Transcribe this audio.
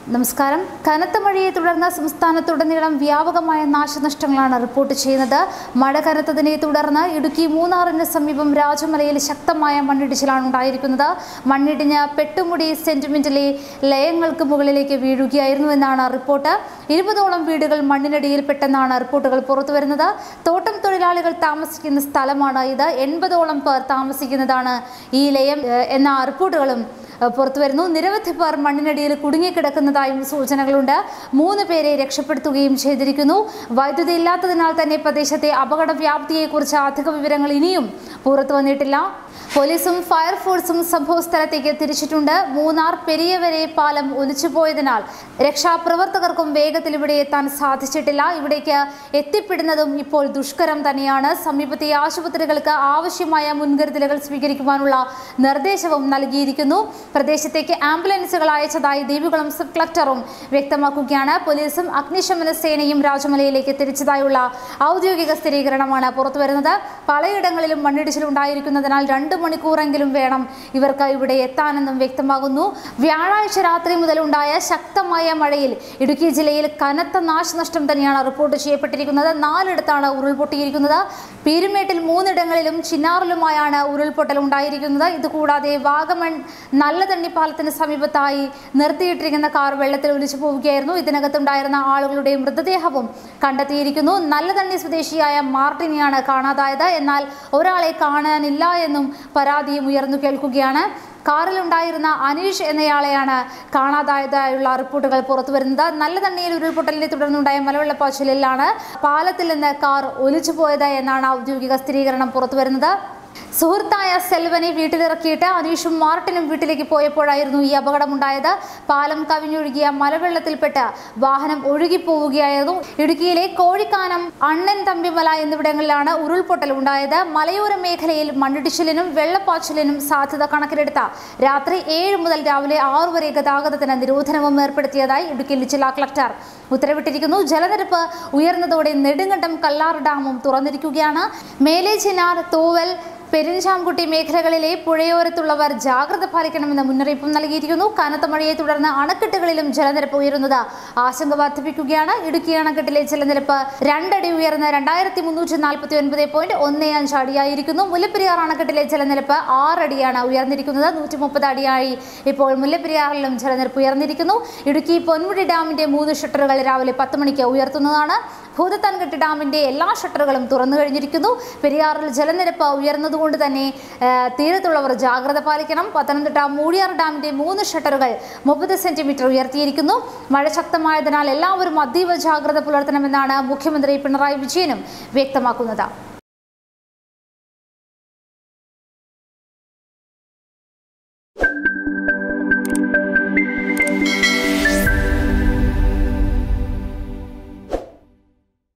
നമസ്കാരം കനത്ത മഴയെ തുടർന്ന് സംസ്ഥാനത്തുടനീളം വ്യാപകമായ നാശനഷ്ടങ്ങളാണ് റിപ്പോർട്ട് ചെയ്യുന്നത് മഴ കനത്തതിനെ തുടർന്ന് ഇടുക്കി മൂന്നാറിന് സമീപം രാജമലയിൽ ശക്തമായ മണ്ണിടിച്ചിലാണ് ഉണ്ടായിരിക്കുന്നത് മണ്ണിടിഞ്ഞ് പെട്ടുമുടി സെന്റിമെന്റിലെ ലയങ്ങൾക്ക് മുകളിലേക്ക് വീഴുകയായിരുന്നു എന്നാണ് റിപ്പോർട്ട് ഇരുപതോളം വീടുകൾ മണ്ണിനടിയിൽപ്പെട്ടെന്നാണ് റിപ്പോർട്ടുകൾ പുറത്തുവരുന്നത് തോട്ടം തൊഴിലാളികൾ താമസിക്കുന്ന സ്ഥലമാണ് ഇത് എൺപതോളം പേർ താമസിക്കുന്നതാണ് ഈ ലയം ഏഹ്, എന്ന റിപ്പോർട്ടുകളും ഏഹ് പുറത്തുവരുന്നു നിരവധി പേർ മണ്ണിനടിയിൽ കുടുങ്ങിക്കിടക്കുന്നതായും സൂചനകളുണ്ട് മൂന്ന് പേരെ രക്ഷപ്പെടുത്തുകയും ചെയ്തിരിക്കുന്നു വൈദ്യുതി ഇല്ലാത്തതിനാൽ തന്നെ പ്രദേശത്തെ അപകട വ്യാപ്തിയെക്കുറിച്ച് അധിക വിവരങ്ങൾ ഇനിയും പുറത്തു വന്നിട്ടില്ല പോലീസും ഫയർഫോഴ്സും സംഭവ സ്ഥലത്തേക്ക് തിരിച്ചിട്ടുണ്ട് മൂന്നാർ പെരിയവരെ പാലം ഒലിച്ചുപോയതിനാൽ രക്ഷാപ്രവർത്തകർക്കും വേഗത്തിൽ ഇവിടെ എത്താൻ സാധിച്ചിട്ടില്ല ഇവിടേക്ക് എത്തിപ്പെടുന്നതും ഇപ്പോൾ ദുഷ്കരം തന്നെയാണ് സമീപത്തെ ആശുപത്രികൾക്ക് ആവശ്യമായ മുൻകരുതലുകൾ സ്വീകരിക്കുവാനുള്ള നിർദ്ദേശവും നൽകിയിരിക്കുന്നു പ്രദേശത്തേക്ക് ആംബുലൻസുകൾ അയച്ചതായി ദേവികുളം സബ് കളക്ടറും വ്യക്തമാക്കുകയാണ് പോലീസും അഗ്നിശമന സേനയും രാജമലയിലേക്ക് തിരിച്ചതായുള്ള ഔദ്യോഗിക സ്ഥിരീകരണമാണ് പുറത്തുവരുന്നത് പലയിടങ്ങളിലും മണ്ണിടിച്ചിലുണ്ടായിരിക്കുന്നതിനാൽ രണ്ട് മണിക്കൂറെങ്കിലും വേണം ഇവർക്ക് ഇവിടെ എത്താനെന്നും വ്യക്തമാകുന്നു വ്യാഴാഴ്ച രാത്രി മുതൽ ഉണ്ടായ ശക്തമായ മഴയിൽ ഇടുക്കി ജില്ലയിൽ കനത്ത നാശനഷ്ടം തന്നെയാണ് റിപ്പോർട്ട് ചെയ്യപ്പെട്ടിരിക്കുന്നത് നാലിടത്താണ് ഉരുൾപൊട്ടിയിരിക്കുന്നത് പീരുമേട്ടിൽ മൂന്നിടങ്ങളിലും ചിന്നാറിലുമായാണ് ഉരുൾപൊട്ടൽ ഉണ്ടായിരിക്കുന്നത് ഇതുകൂടാതെ വാഗമൺ നല്ല തണ്ണി പാലത്തിന് സമീപത്തായി നിർത്തിയിട്ടിരിക്കുന്ന കാർ വെള്ളത്തിൽ ഒലിച്ചു പോവുകയായിരുന്നു ഇതിനകത്തുണ്ടായിരുന്ന ആളുകളുടെ മൃതദേഹവും കണ്ടെത്തിയിരിക്കുന്നു നല്ല തണ്ണി സ്വദേശിയായ മാർട്ടിനെയാണ് കാണാതായത് എന്നാൽ ഒരാളെ കാണാനില്ല എന്നും പരാതിയും ഉയർന്നു കേൾക്കുകയാണ് കാറിലുണ്ടായിരുന്ന അനീഷ് എന്നയാളെയാണ് കാണാതായതായുള്ള റിപ്പോർട്ടുകൾ പുറത്തു വരുന്നത് നല്ല തണ്ണിയിൽ ഉരുൾപൊട്ടലിനെ തുടർന്നുണ്ടായ മലവെള്ളപ്പാച്ചിലിലാണ് പാലത്തിൽ നിന്ന് കാർ ഒലിച്ചു പോയത് എന്നാണ് ഔദ്യോഗിക സ്ഥിരീകരണം പുറത്തു വരുന്നത് സുഹൃത്തായ സെൽവനെ വീട്ടിലിറക്കിയിട്ട് അനീഷും മാർട്ടിനും വീട്ടിലേക്ക് പോയപ്പോഴായിരുന്നു ഈ അപകടമുണ്ടായത് പാലം കവിഞ്ഞൊഴുകിയ മലവെള്ളത്തിൽപ്പെട്ട് വാഹനം ഒഴുകിപ്പോവുകയായിരുന്നു ഇടുക്കിയിലെ കോഴിക്കാനം അണ്ണൻ തമ്പിമല എന്നിവിടങ്ങളിലാണ് ഉരുൾപൊട്ടൽ ഉണ്ടായത് മലയോര മേഖലയിൽ മണ്ണിടിച്ചിലിനും വെള്ളപ്പാച്ചിലിനും സാധ്യത കണക്കിലെടുത്ത രാത്രി ഏഴ് മുതൽ രാവിലെ ആറു വരെ ഗതാഗതത്തിന് നിരോധനവും ഏർപ്പെടുത്തിയതായി ഇടുക്കി ജില്ലാ കളക്ടർ ഉത്തരവിട്ടിരിക്കുന്നു ജലനിരപ്പ് ഉയർന്നതോടെ നെടുങ്കണ്ടം കല്ലാർ ഡാമും തുറന്നിരിക്കുകയാണ് മേലെ ചിനാർ തൂവൽ പെരിഞ്ചാംകുട്ടി മേഖലകളിലെ പുഴയോരത്തുള്ളവർ ജാഗ്രത പാലിക്കണമെന്ന് മുന്നറിയിപ്പും നൽകിയിരിക്കുന്നു കനത്ത മഴയെ തുടർന്ന് അണക്കെട്ടുകളിലും ജലനിരപ്പ് ഉയരുന്നത് ആശങ്ക വർദ്ധിപ്പിക്കുകയാണ് ഇടുക്കി അണക്കെട്ടിലെ ജലനിരപ്പ് രണ്ടടി ഉയർന്ന് രണ്ടായിരത്തി മുന്നൂറ്റി നാൽപ്പത്തി ഒൻപത് പോയിന്റ് ഒന്ന് അഞ്ച് അടിയായിരിക്കുന്നു മുല്ലപ്പെരിയാർ അണക്കെട്ടിലെ ജലനിരപ്പ് ആറടിയാണ് ഉയർന്നിരിക്കുന്നത് നൂറ്റി മുപ്പത് അടിയായി ഇപ്പോൾ മുല്ലപ്പെരിയാറിലും ജലനിരപ്പ് ഉയർന്നിരിക്കുന്നു ഇടുക്കി പൊന്മുടി ഡാമിന്റെ മൂന്ന് ഷട്ടറുകൾ രാവിലെ പത്ത് മണിക്ക് ഉയർത്തുന്നതാണ് ഭൂതത്താൻകെട്ട് ഡാമിന്റെ എല്ലാ ഷട്ടറുകളും തുറന്നു കഴിഞ്ഞിരിക്കുന്നു പെരിയാറിൽ ജലനിരപ്പ് ഉയർന്നതുകൊണ്ട് തന്നെ ആ, തീരത്തുള്ളവർ ജാഗ്രത പാലിക്കണം പത്തനംതിട്ട മൂഴിയാർ ഡാമിന്റെ മൂന്ന് ഷട്ടറുകൾ മുപ്പത് സെന്റിമീറ്റർ ഉയർത്തിയിരിക്കുന്നു മഴ ശക്തമായതിനാൽ എല്ലാവരും അതീവ ജാഗ്രത പുലർത്തണമെന്നാണ് മുഖ്യമന്ത്രി പിണറായി വിജയനും വ്യക്തമാക്കുന്നത്